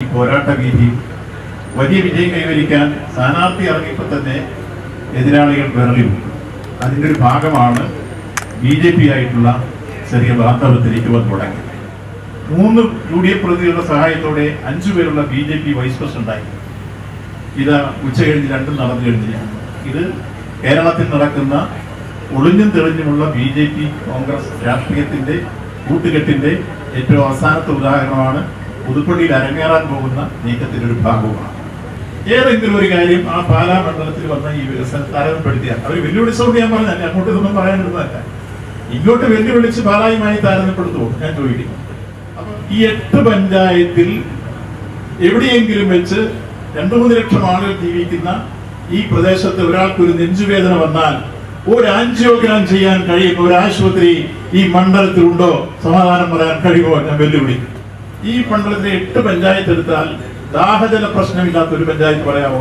പോരാട്ട വീതിയും വലിയ വിജയം കൈവരിക്കാൻ സ്ഥാനാർത്ഥി ഇറങ്ങിയപ്പോൾ തന്നെ എതിരാളികൾ വിറളി വീണു. അതിൻ്റെ ഒരു ഭാഗമാണ് ബി ജെ പി ആയിട്ടുള്ള ചെറിയ ബാന്ധവത്തിലേക്ക് വന്നു തുടങ്ങി മൂന്ന് യു ഡി എഫ് പ്രതികളുടെ സഹായത്തോടെ അഞ്ചു പേരുള്ള ബി ജെ പി വൈസ് പ്രസിഡന്റായി ഇത് ഉച്ച കഴിഞ്ഞ് രണ്ടും നടന്നു കഴിഞ്ഞിരിക്കുന്നു ഇത് കേരളത്തിൽ നടക്കുന്ന ഒളിഞ്ഞും തെളിഞ്ഞുമുള്ള ബി ജെ പി കോൺഗ്രസ് രാഷ്ട്രീയത്തിന്റെ കൂട്ടുകെട്ടിന്റെ ഏറ്റവും അവസാനത്തെ ഉദാഹരണമാണ് പുതുപ്പള്ളിയിൽ അരങ്ങേറാൻ പോകുന്ന നീക്കത്തിന്റെ ഒരു ഭാഗവുമാണ് ഏതെങ്കിലും ഒരു കാര്യം ആ പാലാ മണ്ഡലത്തിൽ വന്ന ഈ വികസനം താരതമ്യപ്പെടുത്തിയാൽ അവർ വെല്ലുവിളിച്ചോണ്ട് ഞാൻ പറഞ്ഞാൽ അങ്ങോട്ട് ഇതൊന്നും പറയാനിരുന്നതല്ല ഇങ്ങോട്ട് വെല്ലുവിളിച്ച് പാലായുമായി താരതമ്യപ്പെടുത്തുമോ ഞാൻ ചോദിക്കുന്നു അപ്പൊ ഈ എട്ട് പഞ്ചായത്തിൽ എവിടെയെങ്കിലും വെച്ച് രണ്ടു മൂന്ന് ലക്ഷം ആളുകൾ ജീവിക്കുന്ന ഈ പ്രദേശത്ത് ഒരാൾക്ക് ഒരു നെഞ്ചുവേദന വന്നാൽ ഒരു ആൻജിയോഗ്രാം ചെയ്യാൻ കഴിയുന്ന ഒരു ആശുപത്രി ഈ മണ്ഡലത്തിൽ ഉണ്ടോ സമാധാനം പറയാൻ കഴിയുമോ ഞാൻ വെല്ലുവിളി ഈ മണ്ഡലത്തിലെ എട്ട് പഞ്ചായത്ത് എടുത്താൽ ദാഹജല പ്രശ്നമില്ലാത്ത ഒരു പഞ്ചായത്ത് പറയാമോ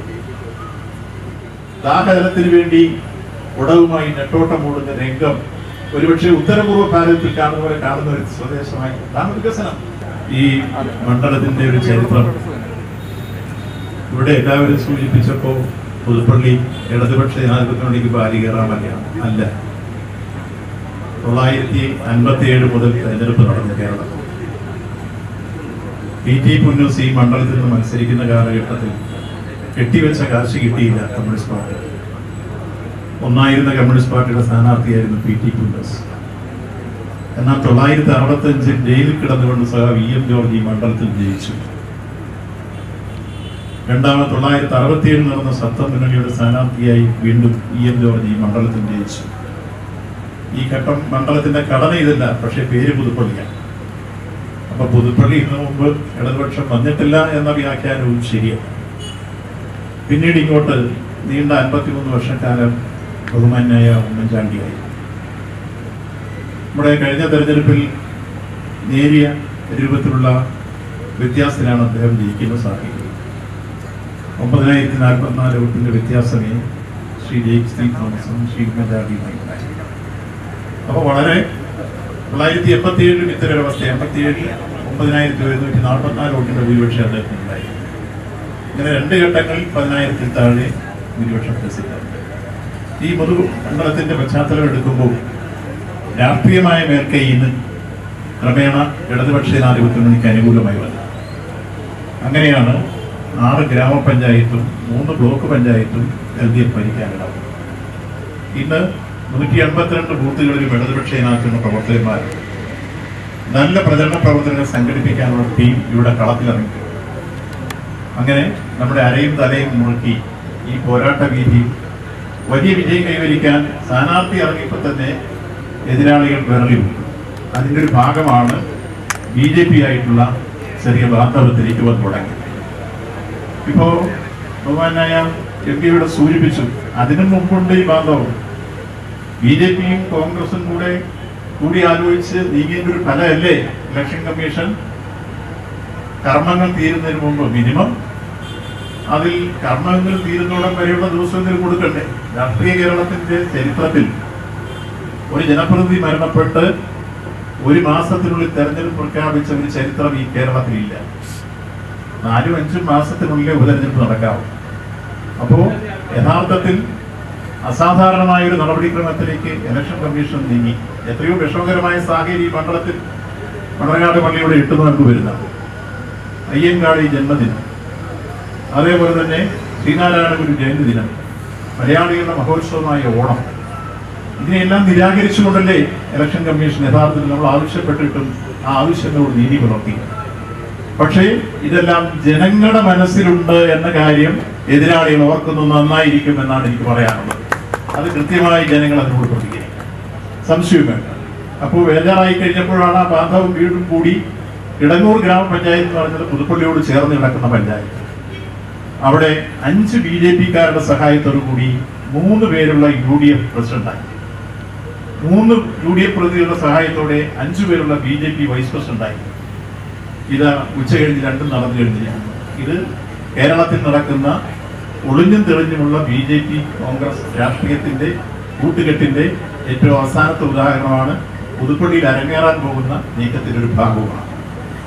ദാഹജലത്തിന് വേണ്ടി ഉടവുമായി നെട്ടോട്ടം ഓടുന്ന രംഗം ഒരുപക്ഷെ ഉത്തരപൂർവ്വ ഭാരതത്തിൽ കാണുന്ന പോലെ കാണുന്ന ഒരു സ്വദേശമായി അതാണ് വികസനം ഈ മണ്ഡലത്തിന്റെ ഒരു ചരിത്രം ഇവിടെ എല്ലാവരും സൂചിപ്പിച്ചപ്പോ പുതുപ്പള്ളി ഇടതുപക്ഷ ജനാധിപത്യത്തിലേക്ക് ബാലി കയറാമല്ലാണ് അല്ല തൊള്ളായിരത്തി അൻപത്തി ഏഴ് മുതൽ തെരഞ്ഞെടുപ്പ് നടന്നു കേരളത്തിൽ പി ടി പുന്നൂസ് ഈ മണ്ഡലത്തിൽ നിന്ന് മത്സരിക്കുന്ന കാലഘട്ടത്തിൽ കെട്ടിവെച്ച കാശ് കിട്ടിയില്ല കമ്മ്യൂണിസ്റ്റ് പാർട്ടി ഒന്നായിരുന്ന കമ്മ്യൂണിസ്റ്റ് പാർട്ടിയുടെ സ്ഥാനാർത്ഥിയായിരുന്നു പി ടി പുന്നൂസ് എന്നാൽ തൊള്ളായിരത്തി അറുപത്തി അഞ്ചിൽ ജയിലിൽ കിടന്നുകൊണ്ട് സഹ വി എം ജോർജ് ഈ മണ്ഡലത്തിൽ ജയിച്ചു രണ്ടാമത് തൊള്ളായിരത്തി അറുപത്തിയേഴിൽ നടന്ന സത്ത മുന്നണിയുടെ സ്ഥാനാർത്ഥിയായി വീണ്ടും ഇ എം ജോർജ് ഈ മണ്ഡലത്തിൽ ജയിച്ചു ഈ ഘട്ടം മണ്ഡലത്തിന്റെ ഘടന ഇതല്ല പക്ഷേ പേര് പുതുപ്പള്ളിയാണ് അപ്പൊ പുതുപ്പള്ളി ഇന്ന് മുമ്പ് ഇടതുപക്ഷം വന്നിട്ടില്ല എന്ന വ്യാഖ്യാനവും ശരിയാണ് പിന്നീട് ഇങ്ങോട്ട് നീണ്ട അൻപത്തിമൂന്ന് വർഷക്കാലം ബഹുമാന്യായ ഉമ്മൻചാണ്ടിയായി നമ്മുടെ കഴിഞ്ഞ തെരഞ്ഞെടുപ്പിൽ നേരിയ രൂപത്തിലുള്ള വ്യത്യാസത്തിലാണ് അദ്ദേഹം ജയിക്കുന്ന സാഹചര്യം ഒമ്പതിനായിരത്തി നാൽപ്പത്തിനാല് വോട്ടിന്റെ വ്യത്യാസമേ ശ്രീ ജെയ്ക് സ്ത്രീ തോമസും ശ്രീ ഉമ്മൻചാണ്ടിയുമായി ഉണ്ടായി അപ്പോൾ വളരെ തൊള്ളായിരത്തി എൺപത്തി ഏഴിലും ഇത്തരൊരവസ്ഥ എൺപത്തി ഏഴിൽ ഒമ്പതിനായിരത്തി ഒരുന്നൂറ്റി നാൽപ്പത്തിനാല് വോട്ടിന്റെ ഭൂരിപക്ഷം അദ്ദേഹത്തിന് ഉണ്ടായി ഇങ്ങനെ രണ്ട് ഘട്ടങ്ങളിൽ പതിനായിരത്തിൽ താഴെ ഭൂരിപക്ഷം പ്രസിദ്ധം ഈ പൊതു മണ്ഡലത്തിന്റെ പശ്ചാത്തലം എടുക്കുമ്പോൾ രാഷ്ട്രീയമായ മേൽക്കൈ ഇന്ന് ക്രമേണ ഇടതുപക്ഷ ജനാധിപത്യ മുന്നണിക്ക് അനുകൂലമായി വന്നത് അങ്ങനെയാണ് ആറ് ഗ്രാമപഞ്ചായത്തും മൂന്ന് ബ്ലോക്ക് പഞ്ചായത്തും എൽ ഡി എഫ് ഭരിക്കാനിടവും ഇന്ന് നൂറ്റി എൺപത്തിരണ്ട് ബൂത്തുകളിലും ഇടതുപക്ഷ ജനാധിപത്യ പ്രവർത്തകന്മാർ നല്ല പ്രചരണ പ്രവർത്തനങ്ങൾ സംഘടിപ്പിക്കാനുള്ള ടീം ഇവിടെ കളത്തിലിറങ്ങി അങ്ങനെ നമ്മുടെ അരയും തലയും മുറുക്കി ഈ പോരാട്ട വീതിയിൽ വലിയ വിജയം കൈവരിക്കാൻ സ്ഥാനാർത്ഥി ഇറങ്ങിയപ്പോൾ തന്നെ എതിരാളികൾ വിറളി വീണു. അതിൻ്റെ ഒരു ഭാഗമാണ് ബി ജെ പി ആയിട്ടുള്ള ചെറിയ ബാന്ധവത്തിലേക്ക് വന്നു തുടങ്ങി ഇപ്പോ ബഹുമാനായ എം പി ഇവിടെ സൂചിപ്പിച്ചു അതിനു മുമ്പുണ്ട് ഈ ബാന്ധവം ബി ജെ പിയും കോൺഗ്രസും കൂടെ കൂടി ആലോചിച്ച് നീങ്ങേണ്ട ഒരു ഫലമല്ലേ ഇലക്ഷൻ കമ്മീഷൻ കർമ്മങ്ങൾ തീരുന്നതിന് മുമ്പ് മിനിമം അതിൽ കർമ്മങ്ങൾ തീരുന്നോടം വരെയുള്ള ദിവസമെങ്കിലും കൊടുക്കണ്ടേ രാഷ്ട്രീയ കേരളത്തിന്റെ ചരിത്രത്തിൽ ഒരു ജനപ്രതിനിധി മരണപ്പെട്ട് ഒരു മാസത്തിനുള്ളിൽ തെരഞ്ഞെടുപ്പ് പ്രഖ്യാപിച്ച ഒരു ചരിത്രം ഈ കേരളത്തിലില്ല നാലും അഞ്ചും മാസത്തിനുള്ളിൽ ഉപതെരഞ്ഞെടുപ്പ് നടക്കാവും അപ്പോ യഥാർത്ഥത്തിൽ അസാധാരണമായ ഒരു നടപടിക്രമത്തിലേക്ക് ഇലക്ഷൻ കമ്മീഷൻ നീങ്ങി എത്രയോ വിഷമകരമായ സാഹചര്യം ഈ മണ്ഡലത്തിൽ മണർകാട് പള്ളിയുടെ ഇട്ടു നമുക്ക് വരുന്നത് അയ്യങ്കാളി ജന്മദിനം അതേപോലെ തന്നെ ശ്രീനാരായണ ഗുരു ജയന്തി ദിനം മലയാളികളുടെ മഹോത്സവമായ ഓണം ഇതിനെല്ലാം നിരാകരിച്ചുകൊണ്ടല്ലേ ഇലക്ഷൻ കമ്മീഷൻ യഥാർത്ഥത്തിൽ നമ്മൾ ആവശ്യപ്പെട്ടിട്ടും ആ ആവശ്യങ്ങളോട് നീതി പുലർത്തി പക്ഷേ ഇതെല്ലാം ജനങ്ങളുടെ മനസ്സിലുണ്ട് എന്ന കാര്യം എതിരാളികൾ ഓർക്കുന്നത് നന്നായിരിക്കും എന്നാണ് എനിക്ക് പറയാനുള്ളത് അത് കൃത്യമായി ജനങ്ങൾ അതിനോട് പ്രതികരിക്കും സംശയം വേണ്ട അപ്പോൾ വേജാറായി കഴിഞ്ഞപ്പോഴാണ് ആ ബാന്ധവം വീണ്ടും കൂടി ഇടങ്ങൂർ ഗ്രാമപഞ്ചായത്ത് എന്ന് പറഞ്ഞത് പുതുപ്പള്ളിയോട് ചേർന്ന് കിടക്കുന്ന പഞ്ചായത്ത് അവിടെ അഞ്ച് ബി ജെ പിക്കാരുടെ സഹായത്തോടു കൂടി മൂന്ന് പേരുള്ള യു ഡി എഫ് പ്രസിഡന്റായി മൂന്ന് യു ഡി എഫ് പ്രതികളുടെ സഹായത്തോടെ അഞ്ചു പേരുള്ള ബി ജെ പി വൈസ് പ്രസിഡന്റായി ഇത് ഉച്ച കഴിഞ്ഞ് രണ്ടും നടന്നു കഴിഞ്ഞിരിക്കുന്നു ഇത് കേരളത്തിൽ നടക്കുന്ന ഒളിഞ്ഞും തെളിഞ്ഞുമുള്ള ബി ജെ പി കോൺഗ്രസ് രാഷ്ട്രീയത്തിന്റെ കൂട്ടുകെട്ടിന്റെ ഏറ്റവും അവസാനത്തെ ഉദാഹരണമാണ് പുതുപ്പള്ളിയിൽ അരങ്ങേറാൻ പോകുന്ന നീക്കത്തിന്റെ ഒരു ഭാഗവുമാണ്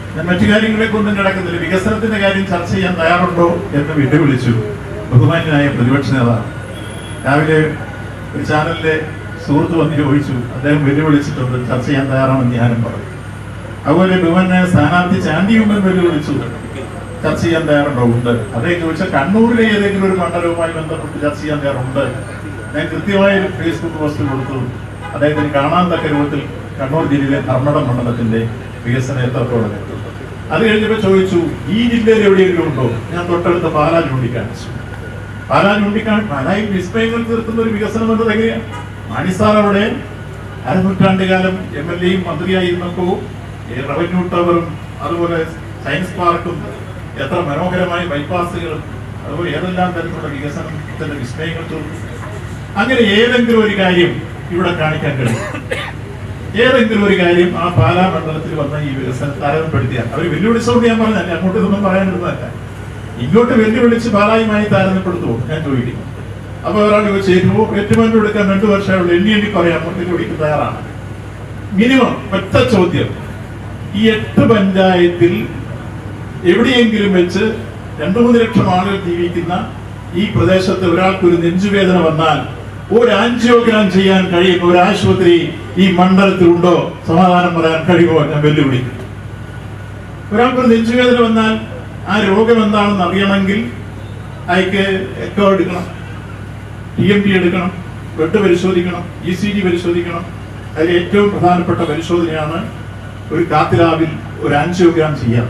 ഞാൻ മറ്റു കാര്യങ്ങളെ കൊണ്ടും കിടക്കുന്നില്ല വികസനത്തിന്റെ കാര്യം ചർച്ച ചെയ്യാൻ തയ്യാറുണ്ടോ എന്ന് വെല്ലുവിളിച്ചു ബഹുമാന്യനായ പ്രതിപക്ഷ നേതാവ് രാവിലെ ഒരു ചാനലിലെ സുഹൃത്ത് വന്ന് ചോദിച്ചു അദ്ദേഹം വെല്ലുവിളിച്ചിട്ടുണ്ട് ചർച്ച ചെയ്യാൻ തയ്യാറാണെന്ന് ഞാനും പറഞ്ഞു അതുപോലെ ബഹുമാനായ സ്ഥാനാർത്ഥി ചാണ്ടി ഉമ്മൻ വെല്ലുവിളിച്ചു ചർച്ച ചെയ്യാൻ തയ്യാറുണ്ടോ ഉണ്ട് അദ്ദേഹം ചോദിച്ചാൽ കണ്ണൂരിലെ ഏതെങ്കിലും ഒരു മണ്ഡലവുമായി ബന്ധപ്പെട്ട് ചർച്ച ചെയ്യാൻ തയ്യാറുണ്ട് ഞാൻ കൃത്യമായ ഒരു ഫേസ്ബുക്ക് പോസ്റ്റ് കൊടുത്തു അദ്ദേഹത്തിന് കാണാൻ തക്ക രൂപത്തിൽ കണ്ണൂർ ജില്ലയിലെ ധർമ്മടം മണ്ഡലത്തിന്റെ വികസനം എത്രത്തോളം എത്തും അത് കഴിഞ്ഞപ്പോൾ ചോദിച്ചു ഈ ജില്ലയിൽ എവിടെയെങ്കിലും ഉണ്ടോ ഞാൻ തൊട്ടടുത്ത പാലാ ചൂണ്ടിക്കാണിച്ചു പാലാ ചൂണ്ടിക്കാണി പാലായിൽ വിസ്മയങ്ങൾ തീർക്കുന്ന ഒരു വികസനം എന്നത് എങ്ങനെയാണ് മാണിസാർ അവിടെ അരനൂറ്റാണ്ട് കാലം എം എൽ എയും മന്ത്രിയായിരുന്നപ്പോൾ ഈ റവന്യൂ ടവറും അതുപോലെ സയൻസ് പാർക്കും എത്ര മനോഹരമായ ബൈപ്പാസുകളും അതുപോലെ ഏതെല്ലാം തരത്തിലുള്ള വികസനത്തിന്റെ വിസ്മയങ്ങൾ തീർന്നു അങ്ങനെ ഏതെങ്കിലും ഒരു കാര്യം ഇവിടെ കാണിക്കാൻ കഴിയും ഏതെങ്കിലും ഒരു കാര്യം ആ പാലാ മണ്ഡലത്തിൽ വന്ന ഈ വികസനം താരതമ്യപ്പെടുത്തിയാൽ അവർ വെല്ലുവിളിച്ചുകൊണ്ട് ഞാൻ പറഞ്ഞല്ല അങ്ങോട്ട് ഇതൊന്നും പറയാനിരുന്നതല്ല ഇങ്ങോട്ട് വെല്ലുവിളിച്ച് പാലായുമായി താരതമ്യപ്പെടുത്തുമോ ഞാൻ ചോദിക്കുന്നു അപ്പൊ ഒരാൾ ചോദിച്ചു ഏറ്റുമാനം എടുക്കാൻ രണ്ടു വർഷമുള്ള എണ്ണി എണ്ണി പറയാം വെല്ലുവിളിക്ക് തയ്യാറാണ് മിനിമം ഒറ്റ ചോദ്യം ഈ എട്ട് പഞ്ചായത്തിൽ എവിടെയെങ്കിലും വെച്ച് രണ്ടു മൂന്ന് ലക്ഷം ആളുകൾ ജീവിക്കുന്ന ഈ പ്രദേശത്ത് ഒരാൾക്ക് ഒരു നെഞ്ചുവേദന വന്നാൽ ഒരു ആൻജിയോഗ്രാം ചെയ്യാൻ കഴിയുന്ന ഒരു ആശുപത്രി ഈ മണ്ഡലത്തിൽ ഉണ്ടോ സമാധാനം പറയാൻ കഴിയുമോ ഞാൻ വെല്ലുവിളിക്കുന്നു ഒരാൾക്ക് ഒരു നെഞ്ചുവേദന വന്നാൽ ആ രോഗം എന്താണെന്ന് അറിയണമെങ്കിൽ അയക്ക് എക്കോ എടുക്കണം ടി എം ടി എടുക്കണം ബ്ലഡ് പരിശോധിക്കണം ഇ സി ജി പരിശോധിക്കണം അതിൽ ഏറ്റവും പ്രധാനപ്പെട്ട പരിശോധനയാണ് ഒരു കാത്തിലാവിൽ ഒരു ആൻജിയോഗ്രാം ചെയ്യാം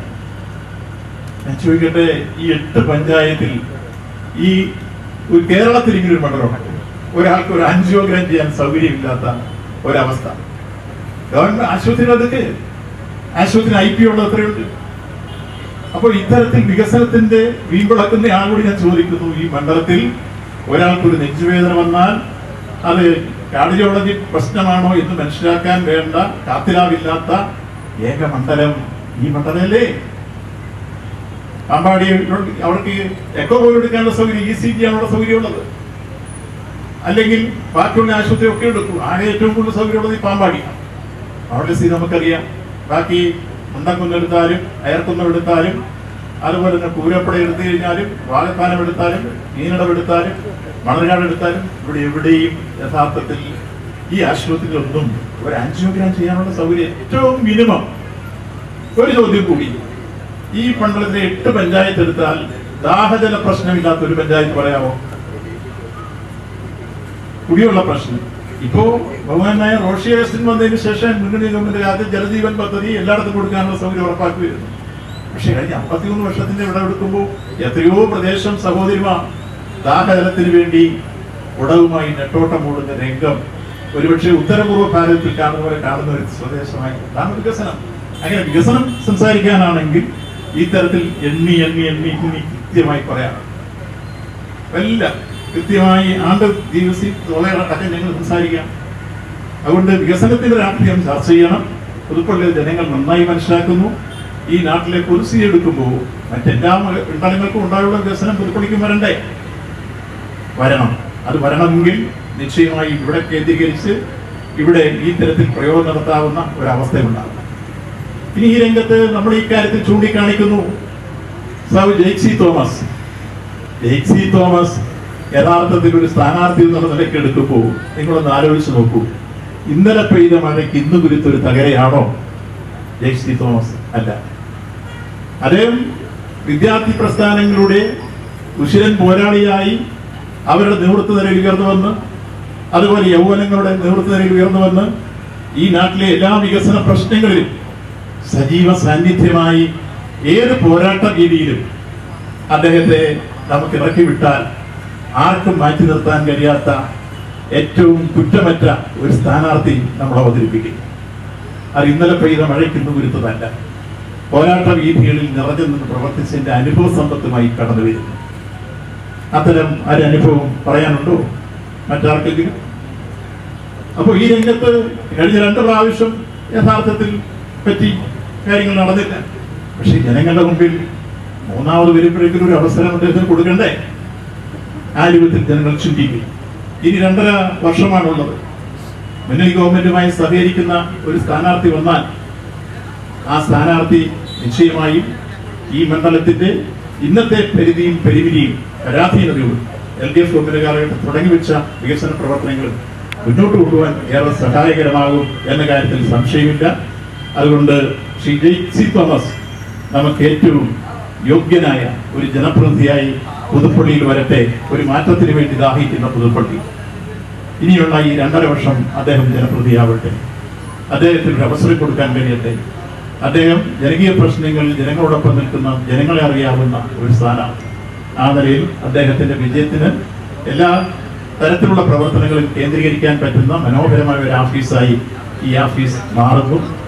ഞാൻ ചോദിക്കട്ടെ ഈ എട്ട് പഞ്ചായത്തിൽ ഈ ഒരു കേരളത്തിൽ ഇങ്ങനെ ഒരു മണ്ഡലമുണ്ട് ഒരാൾക്ക് ഒരു ആൻജിയോഗ്രാം ചെയ്യാൻ സൗകര്യമില്ലാത്ത ഒരവസ്ഥ ഗവൺമെന്റ് ആശുപത്രികൾ അതൊക്കെ ആശുപത്രി ഐ പി ഉള്ളത് എത്രയുണ്ട് അപ്പോൾ ഇത്തരത്തിൽ വികസനത്തിന്റെ വീമ്പിളക്കുന്ന ആളോട് ഞാൻ ചോദിക്കുന്നു ഈ മണ്ഡലത്തിൽ ഒരാൾക്ക് ഒരു നെഞ്ചുവേദന വന്നാൽ അത് കാർഡിയോളജി പ്രശ്നമാണോ എന്ന് മനസ്സിലാക്കാൻ വേണ്ട കാത്തിലാവില്ലാത്ത ഏക മണ്ഡലം ഈ മണ്ഡലമല്ലേ പാമ്പാടി അവർക്ക് എക്കോ പോലും എടുക്കാനുള്ള സൗകര്യം ഇ സി ജി ആണുള്ള സൗകര്യമുള്ളത് അല്ലെങ്കിൽ ബാക്കിയുള്ള ആശുപത്രി ഒക്കെ എടുക്കും ആകെ ഏറ്റവും കൂടുതൽ സൗകര്യമുള്ളത് ഈ പാമ്പാടിയാണ് അവിടെ സ്ഥിതി നമുക്കറിയാം ബാക്കി മുണ്ടക്കുന്ന് എടുത്താലും അയർക്കുന്നം എടുത്താലും അതുപോലെ തന്നെ പൂരപ്പട എടുത്തു കഴിഞ്ഞാലും വാഴക്കാനം എടുത്താലും മീനടം എടുത്താലും മണർകാട് എടുത്താലും ഇവിടെ എവിടെയും യഥാർത്ഥത്തിൽ ഈ ആശുപത്രികളൊന്നും ഒരു ആൻജിയോഗ്രാം ചെയ്യാനുള്ള സൗകര്യം ഏറ്റവും മിനിമം ഒരു ചോദ്യം കൂടി ഈ മണ്ഡലത്തിലെ എട്ട് പഞ്ചായത്ത് എടുത്താൽ ദാഹജല പ്രശ്നമില്ലാത്ത ഒരു പഞ്ചായത്ത് പറയാമോ കുടിയുള്ള പ്രശ്നം ഇപ്പോ ബഹുമാനായ റോഷി അഗസ്റ്റിൻ വന്നതിന് ശേഷം മുന്നണി ഗവൺമെന്റ് ആദ്യം ജലജീവൻ പദ്ധതി എല്ലായിടത്തും കൊടുക്കാനുള്ള സൗകര്യം ഉറപ്പാക്കി വരുന്നു പക്ഷെ കഴിഞ്ഞ അമ്പത്തിമൂന്ന് വർഷത്തിന്റെ വിളവെടുക്കുമ്പോൾ എത്രയോ പ്രദേശം സഹോദരിമാർ ദാഹജലത്തിന് വേണ്ടി ഉടവുമായി നെട്ടോട്ടം മൂടുന്ന രംഗം ഒരുപക്ഷെ ഉത്തരപൂർവ്വ ഭാരതത്തിൽ കാണുന്ന പോലെ കാണുന്ന ഒരു സ്വദേശമായി അതാണ് വികസനം അങ്ങനെ വികസനം സംസാരിക്കാനാണെങ്കിൽ ഈ തരത്തിൽ എണ്ണി എണ്ണി എണ്ണി എണ്ണി കൃത്യമായി പറയാം എല്ലാം കൃത്യമായി ആണ്ട് ദിവസി അടക്കം ഞങ്ങൾ സംസാരിക്കാം അതുകൊണ്ട് വികസനത്തിന്റെ രാഷ്ട്രീയം ചർച്ച ചെയ്യണം പുതുപ്പള്ളി ജനങ്ങൾ നന്നായി മനസ്സിലാക്കുന്നു ഈ നാട്ടിലെ കുറിസി എടുക്കുമ്പോൾ മറ്റെല്ലാ മ- മണ്ഡലങ്ങൾക്കും ഉണ്ടായുള്ള വികസനം പുതുപ്പള്ളിക്കും വരണ്ടേ വരണം അത് വരണമെങ്കിൽ നിശ്ചയമായി ഇവിടെ കേന്ദ്രീകരിച്ച് ഇവിടെ ഈ തരത്തിൽ പ്രയോഗം നടത്താവുന്ന ഒരവസ്ഥയുണ്ടാകും ഇനി ഈ രംഗത്ത് നമ്മൾ ഈ കാര്യത്തിൽ ചൂണ്ടിക്കാണിക്കുന്നു സവ് ജെയ്സി തോമസ് ജെയ്സി തോമസ് യഥാർത്ഥത്തിൽ ഒരു സ്ഥാനാർത്ഥി എന്നുള്ള നിലയ്ക്ക് എടുക്കുമ്പോൾ നിങ്ങളൊന്ന് ആലോചിച്ച് നോക്കൂ ഇന്നലെ പെയ്ത മഴയ്ക്ക് ഇന്ന് കുരുത്തൊരു തകരയാണോ ജെയ്സി തോമസ് അല്ല അദ്ദേഹം വിദ്യാർത്ഥി പ്രസ്ഥാനങ്ങളുടെ ഉശിരൻ പോരാളിയായി അവരുടെ നേതൃത്വ നിലയിൽ ഉയർന്നു വന്ന് അതുപോലെ യൗവനങ്ങളുടെ നേതൃത്വ നിലയിൽ ഉയർന്നു വന്ന് ഈ നാട്ടിലെ എല്ലാ വികസന പ്രശ്നങ്ങളിലും സജീവ സാന്നിധ്യമായി ഏത് പോരാട്ട രീതിയിലും അദ്ദേഹത്തെ നമുക്ക് ഇറക്കി വിട്ടാൽ ആർക്കും മാറ്റി നിർത്താൻ കഴിയാത്ത ഏറ്റവും കുറ്റമറ്റ ഒരു സ്ഥാനാർത്ഥി നമ്മൾ അവതരിപ്പിക്കും അത് ഇന്നലെ പെയ്ത മഴയ്ക്ക് ഗുരുത്തതല്ല പോരാട്ട വീഥികളിൽ നിറഞ്ഞു നിന്ന് പ്രവർത്തിച്ചതിന്റെ അനുഭവ സമ്പത്തുമായി കടന്നു വരുന്നു അത്തരം ഒരു അനുഭവം പറയാനുണ്ടോ മറ്റാർക്കെങ്കിലും അപ്പോൾ ഈ രംഗത്ത് കഴിഞ്ഞ രണ്ട് പ്രാവശ്യം യഥാർത്ഥത്തിൽ പറ്റി കാര്യങ്ങൾ നടന്നില്ല പക്ഷെ ജനങ്ങളുടെ മുമ്പിൽ മൂന്നാമത് വരുമ്പോഴേക്കും ഒരു അവസരം അദ്ദേഹത്തിന് കൊടുക്കണ്ടേ ആ രൂപത്തിൽ ജനങ്ങൾ ചിന്തിക്കും ഇനി രണ്ടര വർഷമാണുള്ളത് മുന്നണി ഗവൺമെന്റുമായി സഹകരിക്കുന്ന ഒരു സ്ഥാനാർത്ഥി വന്നാൽ ആ സ്ഥാനാർത്ഥി നിശ്ചയമായും ഈ മണ്ഡലത്തിന്റെ ഇന്നത്തെ പരിധിയും പരിമിതിയും പരാധീനതയും എൽ ഡി എഫ് ഗവൺമെന്റ് കാലഘട്ടം തുടങ്ങിവെച്ച വികസന പ്രവർത്തനങ്ങൾ മുന്നോട്ട് കൊണ്ടുപോകാൻ ഏറെ സഹായകരമാകും എന്ന കാര്യത്തിൽ സംശയമില്ല അതുകൊണ്ട് ശ്രീ ജെയ് സി തോമസ് നമുക്ക് ഏറ്റവും യോഗ്യനായ ഒരു ജനപ്രതിനിധിയായി പുതുപ്പള്ളിയിൽ വരട്ടെ ഒരു മാറ്റത്തിന് വേണ്ടി ദാഹിക്കുന്ന പുതുപ്പള്ളി ഇനിയുള്ള ഈ രണ്ടര വർഷം അദ്ദേഹം ജനപ്രതിയാവട്ടെ അദ്ദേഹത്തിന് ഒരു അവസരം കൊടുക്കാൻ കഴിയട്ടെ അദ്ദേഹം ജനകീയ പ്രശ്നങ്ങളിൽ ജനങ്ങളോടൊപ്പം നിൽക്കുന്ന ജനങ്ങളെ അറിയാവുന്ന ഒരു സ്ഥാനമാണ് ആ നിലയിൽ അദ്ദേഹത്തിന്റെ വിജയത്തിന് എല്ലാ തരത്തിലുള്ള പ്രവർത്തനങ്ങളും കേന്ദ്രീകരിക്കാൻ പറ്റുന്ന മനോഹരമായ ഒരു ഓഫീസായി ഈ ഓഫീസ് മാറുന്നു